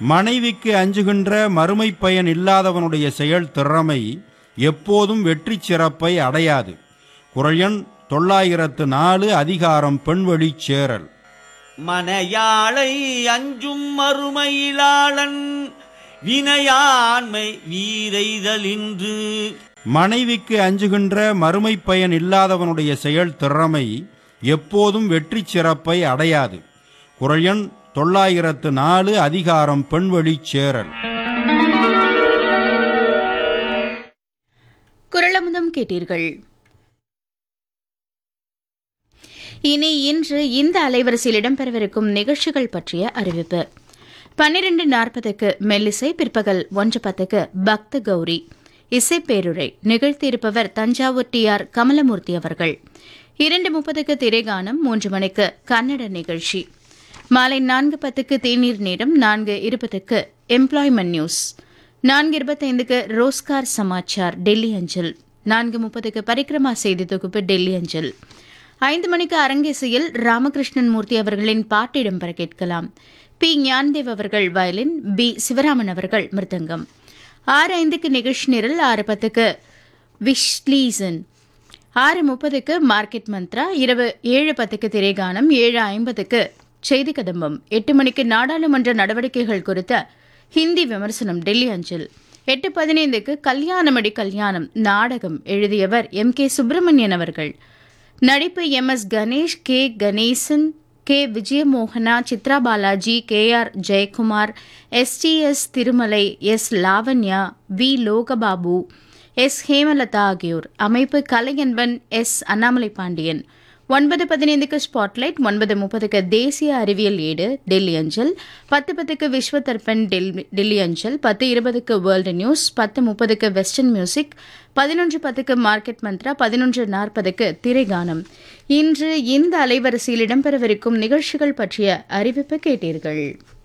மனைவிக்கு அஞ்சுகின்ற மறுமை பயன் இல்லாதவனுடைய செயல் திறமை எப்போதும் வெற்றி சிறப்பை அடையாது குரல் எண் தொள்ளாயிரத்து நாலு அதிகாரம் பெண்வழிச் சேரல் மனையாளை அஞ்சும் மறுமையிலாளன் வினையாண்மை வீரைதலின்று மனைவிக்கு அஞ்சுகின்ற மறுமை பயன் இல்லாதவனுடைய செயல் திறமை எப்போதும் வெற்றி சிறப்பை அடையாது குரல் எண் தொள்ளாயிரத்து நாலு அதிகாரம் பெண்வழிச் சேரல் குரலமுதம் கேட்டீர்கள் இனி இன்று இந்த அலைவரிசையில் இடம்பெறவிருக்கும் நிகழ்ச்சிகள் பற்றிய அறிவிப்பு பன்னிரண்டு நாற்பதுக்கு மெல்லிசை பிற்பகல் ஒன்று பத்துக்கு பக்த கௌரி இசைப்பேருரை நிகழ்த்தியிருப்பவர் தஞ்சாவூர் டி ஆர் கமலமூர்த்தி அவர்கள் இரண்டு முப்பதுக்கு திரைகானம் மூன்று மணிக்கு கன்னட நிகழ்ச்சி மாலை நான்கு பத்துக்கு தேநீர் நேரம் நான்கு இருபதுக்கு எம்ப்ளாய்மெண்ட் நியூஸ் நான்கு இருபத்தைந்துக்கு ரோஸ்கார் சமாச்சார் டெல்லி அஞ்சல் நான்கு முப்பதுக்கு பரிக்கிரமா செய்தி தொகுப்பு டெல்லி அஞ்சல் ஐந்து மணிக்கு அரங்கேசையில் ராமகிருஷ்ணன் மூர்த்தி அவர்களின் பாட்டு இடம்பெற கேட்கலாம் பி ஞான்தேவ் அவர்கள் வயலின் பி சிவராமன் அவர்கள் மிருதங்கம் ஆறு ஐந்துக்கு நிகழ்ச்சி நிரல் ஆறு பத்துக்கு விஷ்லீசன் ஆறு முப்பதுக்கு மார்க்கெட் மந்த்ரா இரவு ஏழு பத்துக்கு திரைகானம் ஏழு ஐம்பதுக்கு செய்தி கதம்பம் எட்டு மணிக்கு நாடாளுமன்ற நடவடிக்கைகள் குறித்த ஹிந்தி விமர்சனம் டெல்லி அஞ்சல் எட்டு பதினைந்துக்கு கல்யாணமடி கல்யாணம் நாடகம் எழுதியவர் எம் கே சுப்பிரமணியன் அவர்கள் நடிப்பு M S Ganesh K Ganesan K Vijayamohana Chitra Balaji K R Jayakumar STS Tirumalai S Lavanya V Lokababu S Hemalatha ஆகியோர் அமைப்பு கலையன்பன் எஸ் அண்ணாமலை பாண்டியன் ஒன்பது பதினைந்துக்கு ஸ்பாட்லைட் ஒன்பது முப்பதுக்கு தேசிய அறிவியல் ஏடு டெல்லி அஞ்சல் பத்து பத்துக்கு விஸ்வ தர்பன் டெல்லி டெல்லி அஞ்சல் பத்து இருபதுக்கு வேர்ல்டு நியூஸ் பத்து முப்பதுக்கு வெஸ்டர்ன் மியூசிக் பதினொன்று பத்துக்கு மார்க்கெட் மந்த்ரா பதினொன்று நாற்பதுக்கு திரைகானம் இன்று இந்த அலைவரிசையில் இடம்பெறவிருக்கும் நிகழ்ச்சிகள் பற்றிய அறிவிப்பு கேட்டீர்கள்